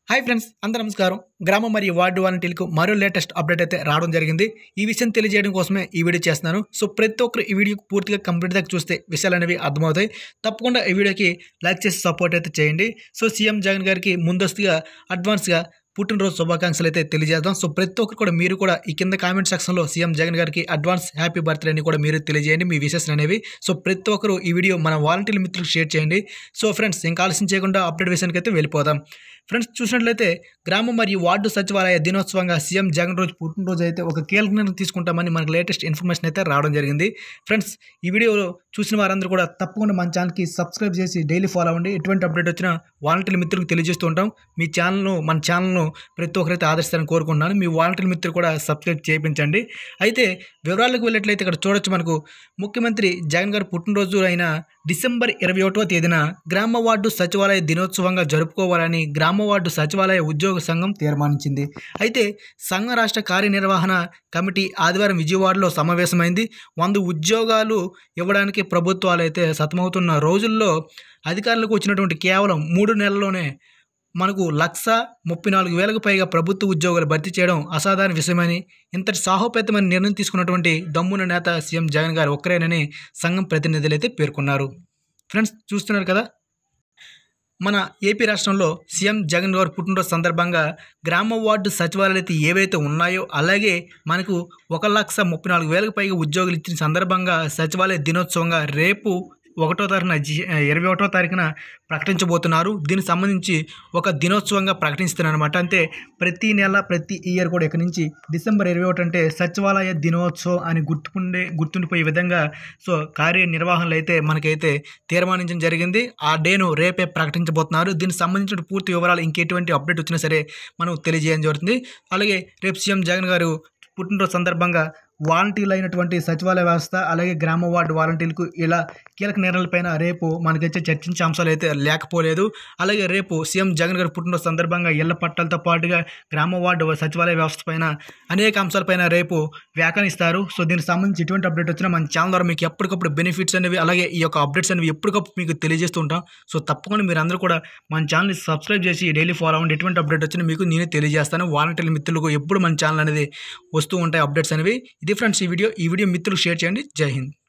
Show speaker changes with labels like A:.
A: hi friends అందరూ నమస్కారం గ్రామ మరియు వార్డు వాలంటీర్లకు మరో లేటెస్ట్ అప్డేట్ అయితే రావడం జరిగింది ఈ విషయం తెలియజేయడం కోసమే ఈ వీడియో చేస్తున్నాను సో ప్రతి ఒక్కరు ఈ వీడియో పూర్తిగా కంప్లీట్ దాకా చూస్తే విషయాలు అనేవి అర్థమవుతాయి తప్పకుండా ఈ వీడియోకి లైక్ చేసి సపోర్ట్ అయితే చేయండి సో సీఎం జగన్ గారికి ముందస్తుగా అడ్వాన్స్గా పుట్టినరోజు శుభాకాంక్షలు అయితే తెలియజేద్దాం సో ప్రతి ఒక్కరు కూడా మీరు కూడా ఈ కింద కామెంట్ సెక్షన్లో సీఎం జగన్ గారికి అడ్వాన్స్ హ్యాపీ బర్త్డే అని కూడా మీరు తెలియజేయండి మీ విషెస్ అనేవి సో ప్రతి ఒక్కరు ఈ వీడియో మన వాలంటీర్ మిత్రులకు షేర్ చేయండి సో ఫ్రెండ్స్ ఇంకా ఆలస్యం చేయకుండా అప్డేట్ విషయానికి అయితే వెళ్ళిపోదాం ఫ్రెండ్స్ చూసినట్లయితే గ్రామం మరియు వార్డు సచివాలయ దినోత్సవంగా సీఎం జగన్ రోజు పుట్టినరోజు అయితే ఒక కీలక నిర్ణయం తీసుకుంటామని మనకు లేటెస్ట్ ఇన్ఫర్మేషన్ అయితే రావడం జరిగింది ఫ్రెండ్స్ ఈ వీడియోలో చూసిన వారందరూ కూడా తప్పకుండా మన ఛానల్కి సబ్స్క్రైబ్ చేసి డైలీ ఫాలో అవ్వండి ఎటువంటి అప్డేట్ వచ్చినా వాలంటీర్ మిత్రులకు తెలియజేస్తూ ఉంటాం మీ ఛానల్ను మన ఛానల్ను ప్రతి ఒక్కరైతే ఆదరిస్తారని కోరుకుంటున్నాను మీ వాలంటీర్ మిత్రులు కూడా సబ్స్క్రైబ్ చేయించండి అయితే వివరాలకు వెళ్ళినట్లయితే ఇక్కడ చూడొచ్చు మనకు ముఖ్యమంత్రి జగన్ గారు పుట్టినరోజు అయిన డిసెంబర్ ఇరవై ఒకటో తేదీన గ్రామ వార్డు సచివాలయ దినోత్సవంగా జరుపుకోవాలని గ్రామ వార్డు సచివాలయ ఉద్యోగ సంఘం తీర్మానించింది అయితే సంఘ రాష్ట్ర కార్యనిర్వహణ కమిటీ ఆదివారం విజయవాడలో సమావేశమైంది వంద ఉద్యోగాలు ఇవ్వడానికి ప్రభుత్వాలు అయితే సతమవుతున్న రోజుల్లో అధికారులకు వచ్చినటువంటి కేవలం మూడు నెలల్లోనే మనకు లక్ష ముప్పై నాలుగు వేలకు పైగా ప్రభుత్వ ఉద్యోగాలు భర్తీ చేయడం అసాధారణ విషయమని ఇంతటి సాహోపేతమైన నిర్ణయం తీసుకున్నటువంటి దమ్మున నేత సీఎం జగన్ గారు ఒక్కరేనని సంఘం ప్రతినిధులు అయితే పేర్కొన్నారు ఫ్రెండ్స్ చూస్తున్నారు కదా మన ఏపీ రాష్ట్రంలో సీఎం జగన్ గారు పుట్టినరోజు సందర్భంగా గ్రామ వార్డు సచివాలయాలు అయితే ఏవైతే ఉన్నాయో అలాగే మనకు ఒక లక్ష ముప్పై నాలుగు వేలకు పైగా ఉద్యోగులు ఇచ్చిన సందర్భంగా సచివాలయ దినోత్సవంగా రేపు ఒకటో తారీఖున జి ఇరవై ఒకటో తారీఖున ప్రకటించబోతున్నారు దీనికి సంబంధించి ఒక దినోత్సవంగా ప్రకటిస్తున్నారు అనమాట అంటే ప్రతి నెల ప్రతి ఇయర్ కూడా ఇక్కడి నుంచి డిసెంబర్ ఇరవై ఒకటి అంటే సచివాలయ దినోత్సవం అని గుర్తుకుండే గుర్తుండిపోయే విధంగా సో కార్యనిర్వహణలు అయితే మనకైతే తీర్మానించడం జరిగింది ఆ డేను రేపే ప్రకటించబోతున్నారు దీనికి సంబంధించిన పూర్తి వివరాలు ఇంకెటువంటి అప్డేట్ వచ్చినా సరే మనం తెలియజేయడం జరుగుతుంది అలాగే రేపు సీఎం జగన్ గారు పుట్టినరోజు సందర్భంగా వాలంటీర్లు అయినటువంటి సచివాలయ వ్యవస్థ అలాగే గ్రామ వార్డు వాలంటీర్లకు ఇలా కీలక నిర్ణయాలపైన రేపు మనకైతే చర్చించే అంశాలు అయితే లేకపోలేదు అలాగే రేపు సీఎం జగన్ గారి పుట్టినరోజు సందర్భంగా ఇళ్ల పట్టాలతో పాటుగా గ్రామ వార్డు సచివాలయ వ్యవస్థ పైన అనేక అంశాలపైన రేపు వ్యాఖ్యానిస్తారు సో దీనికి సంబంధించి ఎటువంటి అప్డేట్ వచ్చినా మన ఛానల్ ద్వారా మీకు ఎప్పటికప్పుడు బెనిఫిట్స్ అనేవి అలాగే ఈ యొక్క అప్డేట్స్ అనేవి ఎప్పటికప్పుడు మీకు తెలియజేస్తూ ఉంటాం సో తప్పకుండా మీరు అందరూ కూడా మన ఛానల్ని సబ్స్క్రైబ్ చేసి డైలీ ఫాలో అవ్వండి ఎటువంటి అప్డేట్ వచ్చినా మీకు నేనే తెలియజేస్తాను వాలంటీర్ మిత్రులకు ఎప్పుడు మన ఛానల్ అనేది వస్తూ ఉంటాయి అప్డేట్స్ అనేవి ఇది ఫ్రెండ్స్ ఈ వీడియో ఈ వీడియో మిత్రులకు షేర్ చేయండి జై హింద్